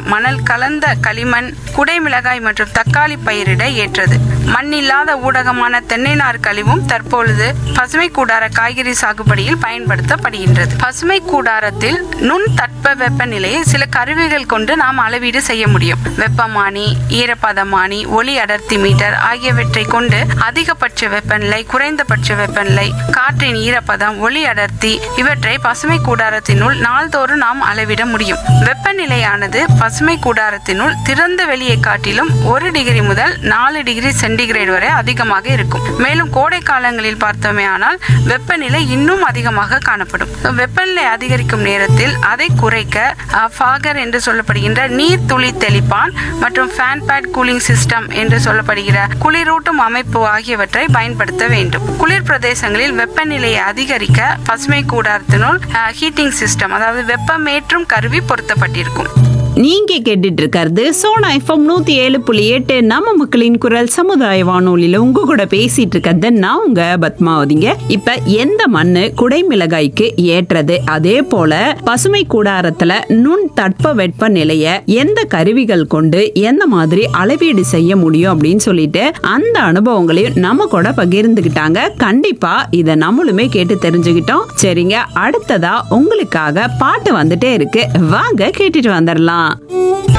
மணல் கலந்த களிமண் குடைமிளகாய் மற்றும் தக்காளி பயிரிட ஏற்றது மண்ணில்லாத ஊடகமான தென்னை நார் கழிவும் தற்பொழுது பசுமை கூடார காய்கறி சாகுபடியில் பயன்படுத்தப்படுகின்றது பசுமை கூடாரத்தில் நுண் தட்ப வெப்பநிலையை சில கருவிகள் கொண்டு நாம் அளவீடு செய்ய முடியும் வெப்பமானி ஈரப்பதமானி ஒளி அடர்த்தி மீட்டர் ஆகியவற்றை கொண்டு அதிகபட்ச வெப்பநிலை குறைந்தபட்ச வெப்பநிலை காற்றின் ஈரப்பதம் ஒளி அடர்த்தி இவற்றை பசுமை கூடாரத்தினுள் நாள்தோறும் நாம் அளவிட முடியும் வெப்பநிலையானது பசுமை கூடாரத்தினுள் திறந்த வெளியை காட்டிலும் ஒரு டிகிரி முதல் நாலு டிகிரி சென்டிகிரேட் வரை அதிகமாக இருக்கும் மேலும் கோடை காலங்களில் பார்த்தோமே ஆனால் வெப்பநிலை இன்னும் அதிகமாக காணப்படும் So, வெப்பநிலை அதிகரிக்கும் நேரத்தில் அதை குறைக்க அஹ், ஃபாகர் என்று சொல்லப்படுகின்ற நீர் துளி தெளிப்பான் மற்றும் ஃபேன் பேட் கூலிங் சிஸ்டம் என்று சொல்லப்படுகிற குளிரூட்டும் அமைப்பு ஆகியவற்றை பயன்படுத்த வேண்டும் குளிர் பிரதேசங்களில் வெப்பநிலையை அதிகரிக்க பசுமை கூடாரத்தினுள் ஹீட்டிங் சிஸ்டம் அதாவது வெப்பமேற்றும் கருவி பொருத்தப்பட்டிருக்கும் நீங்க கேட்டுட்டு இருக்கிறது சோனா எஃப்எம் நூத்தி ஏழு புள்ளி எட்டு நம்ம மக்களின் குரல் சமுதாய வானொலியில உங்க கூட பேசிட்டு இருக்கிறது நான் உங்க பத்மாவதிங்க இப்ப எந்த மண்ணு குடைமிளகாய்க்கு ஏற்றது அதே போல பசுமை கூடாரத்துல நுண் தட்ப வெப்ப நிலைய எந்த கருவிகள் கொண்டு எந்த மாதிரி அளவீடு செய்ய முடியும் அப்படின்னு சொல்லிட்டு அந்த அனுபவங்களையும் நம்ம கூட பகிர்ந்துகிட்டாங்க கண்டிப்பா இத நம்மளுமே கேட்டு தெரிஞ்சுக்கிட்டோம் சரிங்க அடுத்ததா உங்களுக்காக பாட்டு வந்துட்டே இருக்கு வாங்க கேட்டுட்டு வந்துடலாம்